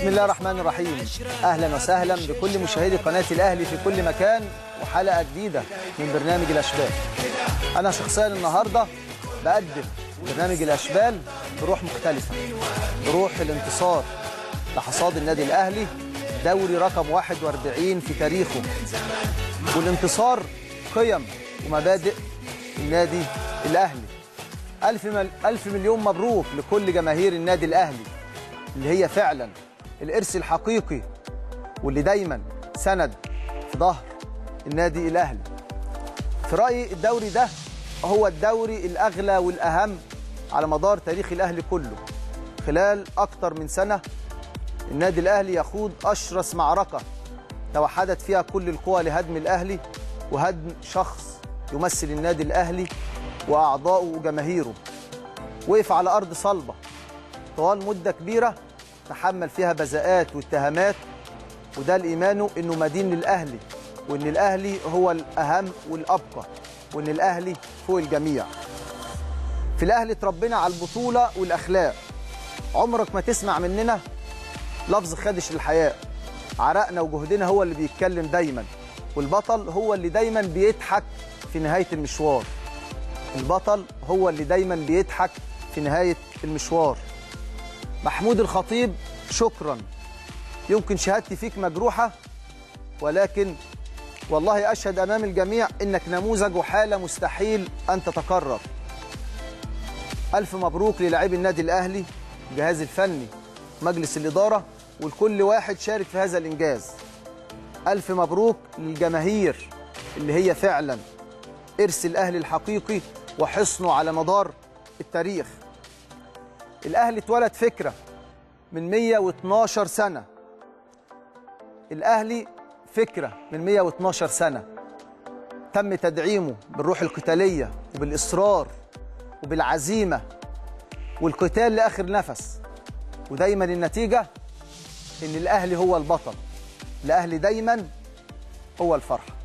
بسم الله الرحمن الرحيم اهلا وسهلا بكل مشاهدي قناه الاهلي في كل مكان وحلقه جديده من برنامج الاشبال انا شخصيا النهارده بقدم برنامج الاشبال بروح مختلفه بروح الانتصار لحصاد النادي الاهلي دوري رقم 41 في تاريخه والانتصار قيم ومبادئ النادي الاهلي ألف, مل... ألف مليون مبروك لكل جماهير النادي الأهلي اللي هي فعلا الإرث الحقيقي واللي دايما سند في ظهر النادي الأهلي في رأيي الدوري ده هو الدوري الأغلى والأهم على مدار تاريخ الأهلي كله خلال أكتر من سنة النادي الأهلي يخوض أشرس معركة توحدت فيها كل القوى لهدم الأهلي وهدم شخص يمثل النادي الأهلي وأعضائه وجماهيره وقف على أرض صلبة طوال مدة كبيرة تحمل فيها بذاءات واتهامات وده لإيمانه إنه مدين للأهلي وإن الأهلي هو الأهم والأبقى وإن الأهلي فوق الجميع في الأهلي اتربينا على البطولة والأخلاق عمرك ما تسمع مننا لفظ خادش للحياء عرقنا وجهدنا هو اللي بيتكلم دايما والبطل هو اللي دايما بيضحك في نهاية المشوار البطل هو اللي دايما بيضحك في نهاية المشوار محمود الخطيب شكرا يمكن شهادتي فيك مجروحة ولكن والله أشهد أمام الجميع إنك نموذج وحالة مستحيل أن تتكرر ألف مبروك للاعبي النادي الأهلي الجهاز الفني مجلس الإدارة ولكل واحد شارك في هذا الإنجاز ألف مبروك للجماهير اللي هي فعلا إرث الأهلي الحقيقي وحصنه على مدار التاريخ الأهلي اتولد فكرة من 112 سنة الأهلي فكرة من 112 سنة تم تدعيمه بالروح القتالية وبالإصرار وبالعزيمة والقتال لآخر نفس ودايما النتيجة إن الأهلي هو البطل الأهلي دايما هو الفرحة